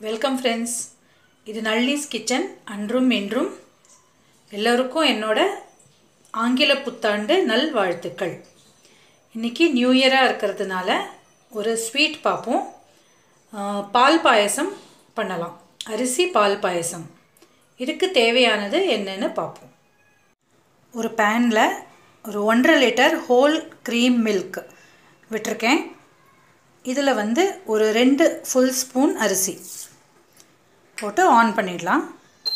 welcome friends இது நள்ளிஸ் kitchen அன்றும் இன்றும் எல்லோருக்கும் என்னோட ஆங்கில புத்தாண்டு நல்வாழ்த்துக்கள் இன்றைக்கி நியூ இயராக இருக்கிறதுனால ஒரு ஸ்வீட் பார்ப்போம் ஆஹ், பால் பாயசம் பண்ணலாம் அரிசி பால் பாயசம் இதுக்கு தேவையானது என்னன்னு பார்ப்போம் ஒரு பேனில் ஒரு ஒன்றரை லிட்டர் ஹோல் க்ரீம் மில்க் விட்டிருக்கேன் இதில் வந்து ஒரு ரெண்டு ஃபுல் ஸ்பூன் அரிசி போட்டு ஆன் பண்ணிடலாம்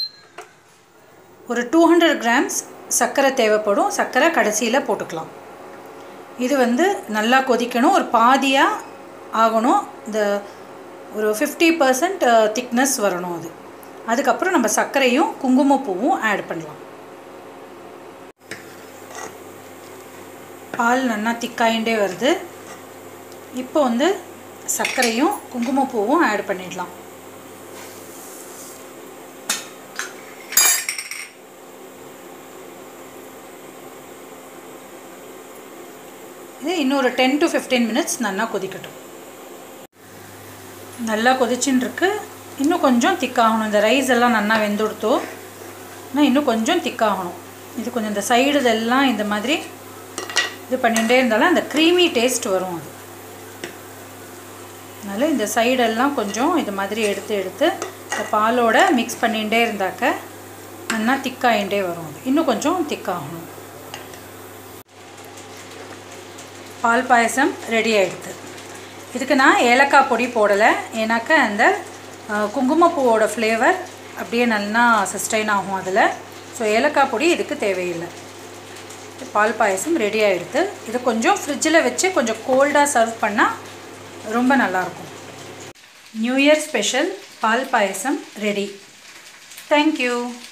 ஒரு டூ ஹண்ட்ரட் கிராம்ஸ் சர்க்கரை தேவைப்படும் சர்க்கரை கடைசியில் போட்டுக்கலாம் இது வந்து நல்லா கொதிக்கணும் ஒரு பாதியாக ஆகணும் இந்த ஒரு ஃபிஃப்டி பர்சன்ட் திக்னஸ் வரணும் அது அதுக்கப்புறம் நம்ம சர்க்கரையும் குங்குமப்பூவும் ஆட் பண்ணலாம் பால் நல்லா திக்காயிண்டே வருது இப்போ வந்து சர்க்கரையும் குங்குமப்பூவும் ஆட் பண்ணிடலாம் இது இன்னொரு டென் டு ஃபிஃப்டீன் மினிட்ஸ் நல்லா கொதிக்கட்டும் நல்லா கொதிச்சுன்னு இருக்கு இன்னும் கொஞ்சம் திக்காகணும் இந்த ரைஸ் எல்லாம் நல்லா வெந்துடுத்தோ ஆனால் இன்னும் கொஞ்சம் திக்காகணும் இது கொஞ்சம் இந்த சைடு இதெல்லாம் இந்த மாதிரி இது பண்ணிகிட்டே இருந்தாலும் அந்த க்ரீமி டேஸ்ட் வரும் அது அதனால் இந்த சைடெல்லாம் கொஞ்சம் இது மாதிரி எடுத்து எடுத்து இந்த பாலோட மிக்ஸ் பண்ணிகிட்டே இருந்தாக்க நல்லா திக்காயிண்டே வரும் அது இன்னும் கொஞ்சம் திக்காகணும் பால் பாயசம் ரெடி ஆகிடுது இதுக்கு நான் ஏலக்காய் பொடி போடலை ஏன்னாக்கா அந்த அஹ், குங்குமப்பூவோட ஃப்ளேவர் அப்படியே நல்லா சஸ்டைன் ஆகும் அதில் ஸோ ஏலக்காய் பொடி இதுக்கு தேவையில்லை பால் பாயசம் ரெடி ஆகிடுது இது கொஞ்சம் ஃப்ரிட்ஜில் வச்சு கொஞ்சம் கோல்டாக சர்வ் பண்ணால் ரொம்ப நல்லாயிருக்கும் நியூ இயர் ஸ்பெஷல் பால் பாயசம் ரெடி தேங்க்யூ